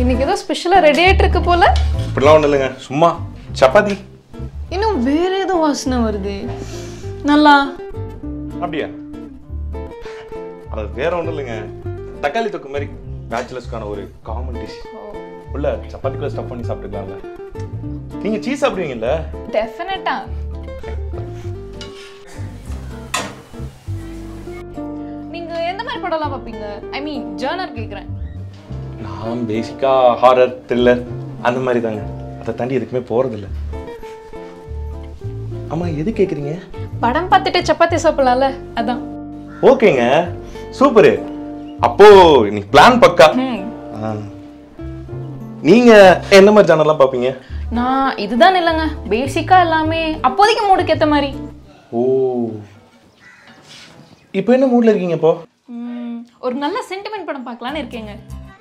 இன்னைக்கு ஏதோ ஸ்பெஷலாக ரெடி ஆயிட்டு இருக்கு போல இப்படிலாம் ஒன்றும் இல்லைங்க சும்மா சப்பாத்தி இன்னும் வேற ஏதோ வாசனை வருது நல்லா அப்படியா அது வேற ஒன்றும் இல்லைங்க தக்காளி தொக்கு மாதிரி பேச்சுலர்ஸ்க்கான ஒரு காமன் டிஷ் உள்ள சப்பாத்திக்குள்ள ஸ்டஃப் பண்ணி சாப்பிட்டுக்கலாம்ல நீங்க சீஸ் சாப்பிடுவீங்கல்ல டெஃபினட்டா நீங்க எந்த மாதிரி படம்லாம் பார்ப்பீங்க ஐ மீன் ஜேர்னர் கேக்குறேன் நான் பேசிக்கா ஹாரர் த்ரில்லர் அந்த மாதிரி தாங்க அதை தாண்டி எதுக்குமே போறதில்ல ஆமா எது கேக்குறீங்க படம் பார்த்துட்டு சப்பாத்தி சாப்பிடலாம்ல அதான் ஓகேங்க சூப்பரு அப்போ இன்னைக்கு பிளான் பக்கா ம். ஆ. நீங்க என்ன மாதிரி சேனல்லாம் பார்ப்பீங்க நான் இதுதான் இல்லைங்க பேசிக்கா எல்லாமே அப்போதைக்கு மூடுக்கு ஏத்த மாதிரி ஓ இப்போ என்ன மூட்ல இருக்கீங்க இப்போ ம், ஒரு நல்ல சென்டிமெண்ட் படம் பார்க்கலான்னு இருக்கேங்க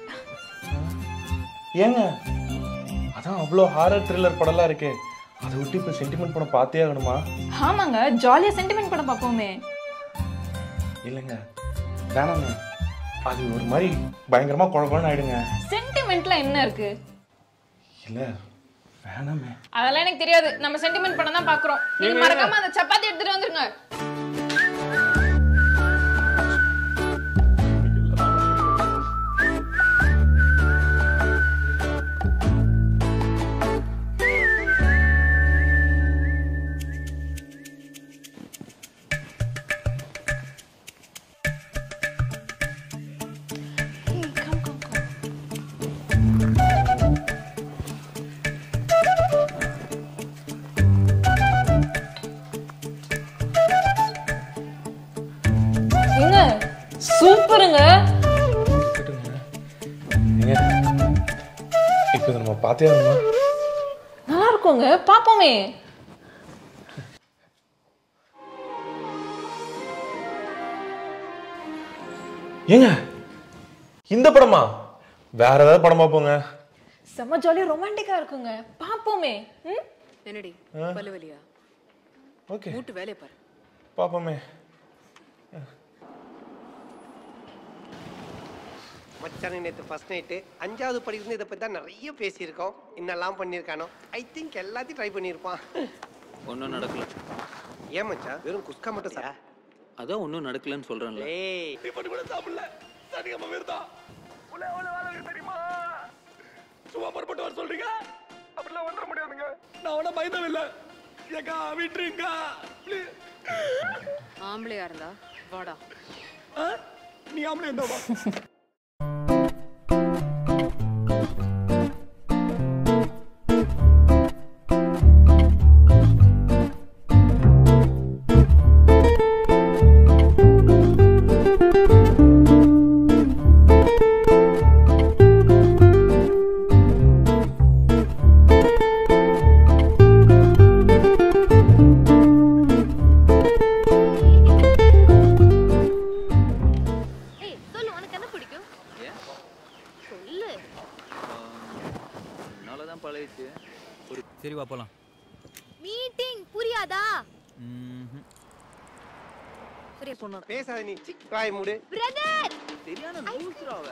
ஏங்க அதான் அவ்வளோ ஹாரர் த்ரில்லர் படம்லாம் இருக்கே அதை விட்டு இப்போ சென்டிமெண்ட் படம் பார்த்தே ஆகணுமா ஆமாங்க ஜாலியா சென்டிமெண்ட் படம் பார்ப்போமே இல்லைங்க வேணாங்க அது ஒரு மாதிரி பயங்கரமா குழப்பம்னு ஆயிடுங்க சென்டிமெண்ட்ல என்ன இருக்கு இல்ல வேணாமே அதெல்லாம் எனக்கு தெரியாது நம்ம சென்டிமெண்ட் படம் தான் பாக்குறோம் நீங்க மறக்காம அந்த சப்பாத்தி எடுத்துட்டு வந்துருங்க ஏங்க சூப்பருங்க ஏங்க இப்போ இதை நம்ம பார்த்தே ஆகணுமா நல்லா இருக்குங்க பாப்போமே ஏங்க இந்த படமா வேற ஏதாவது படம் பார்ப்போங்க செம்ம ஜாலியா ரொமான்டிக்கா இருக்குங்க பாப்போமே ம் என்னடி பல்லு வலியா ஓகே மூட்டு வேலையை பாரு பார்ப்போமே மச்சானுக்கு நேற்று ஃபர்ஸ்ட் நைட்டு அஞ்சாவது படிக்கிறது இதை பற்றி தான் நிறைய பேசியிருக்கோம் இன்னெல்லாம் பண்ணியிருக்கானோ ஐ திங்க் எல்லாத்தையும் ட்ரை பண்ணியிருப்பான் ஒன்றும் நடக்கல ஏன் மச்சான் வெறும் குஸ்கா மட்டும் சார் அதான் ஒன்றும் நடக்கலன்னு சொல்கிறேன்ல ஏய் ஆம்பளையா இருந்தா வாடா ஏய் சொல்லு உனக்கு என்ன பிடிக்கும் ஏன் சொல்லு என்னால் தான் பழகிச்சு ஒரு சரி வா போகலாம் மீட்டிங் புரியாதா ம்ஹும். புரிய பொண்ணு பேசாத நீ சிக் வாய் மூடு பிரதர் சரியான லூசுடா அவ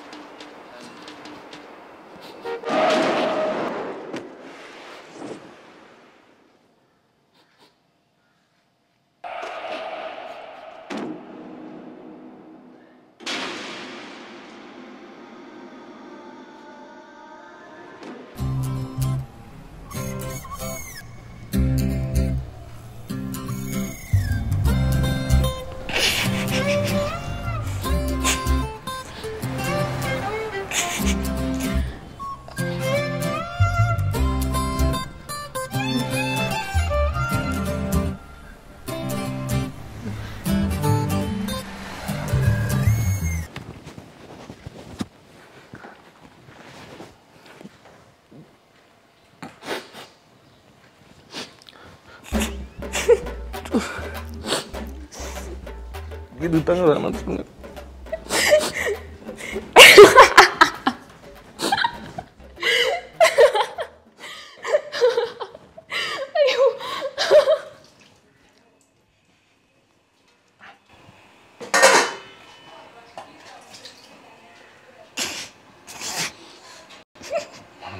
இது தாங்க வேணாம்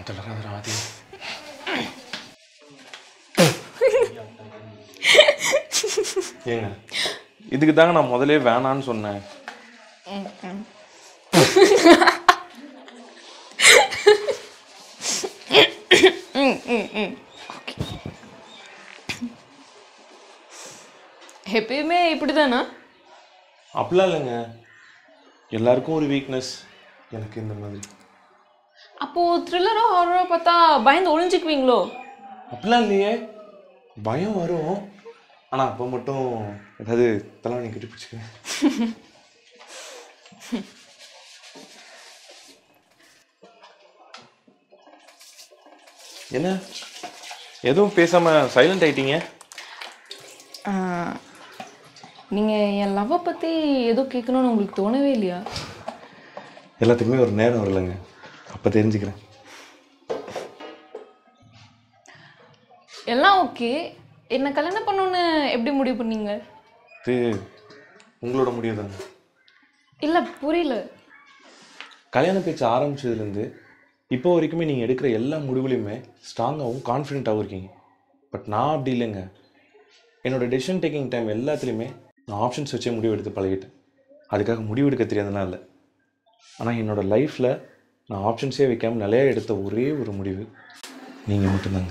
தளராத ராதி ஏங்க இதுக்கு தாங்க நான் முதலே வேணான்னு சொன்னேன் எப்பயுமே இப்படிதானா அப்படிலாம் இல்லைங்க எல்லாருக்கும் ஒரு வீக்னஸ் எனக்கு இந்த மாதிரி அப்போ த்ரில்லரோ ஹாரரோ பார்த்தா பயந்து ஒளிஞ்சுக்குவீங்களோ அப்படிலாம் இல்லையே பயம் வரும் ஆனால் அப்போ மட்டும் ஏதாவது தலைவணி கட்டி பிடிச்சிக்கிறேன் என்ன எதுவும் பேசாம சைலண்ட் ஆயிட்டீங்க நீங்கள் என் லவ்வை பற்றி ஏதோ கேட்கணும்னு உங்களுக்கு தோணவே இல்லையா எல்லாத்துக்குமே ஒரு நேரம் வரலங்க அப்போ தெரிஞ்சுக்கிறேன் எல்லாம் ஓகே என்ன கல்யாணம் பண்ணணும்னு எப்படி முடிவு பண்ணீங்க இது உங்களோட முடிவு தாங்க இல்லை புரியல கல்யாண பேச்சு ஆரம்பிச்சதுலேருந்து இப்போ வரைக்குமே நீங்கள் எடுக்கிற எல்லா முடிவுலையுமே ஸ்ட்ராங்காகவும் கான்ஃபிடென்ட்டாகவும் இருக்கீங்க பட் நான் அப்படி இல்லைங்க என்னோட டெசிஷன் டேக்கிங் டைம் எல்லாத்துலேயுமே நான் ஆப்ஷன்ஸ் வச்சே முடிவு எடுத்து பழகிட்டேன் அதுக்காக முடிவு எடுக்க தெரியாதுலாம் இல்லை ஆனால் என்னோட லைஃப்பில் நான் ஆப்ஷன்ஸே வைக்காமல் நிலையா எடுத்த ஒரே ஒரு முடிவு நீங்கள் மட்டும்தாங்க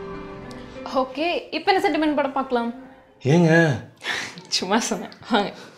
ஓகே இப்போ என்ன சென்டிமெண்ட் படம் பார்க்கலாம் ஏங்க சும்மா சொன்னேன் வாங்க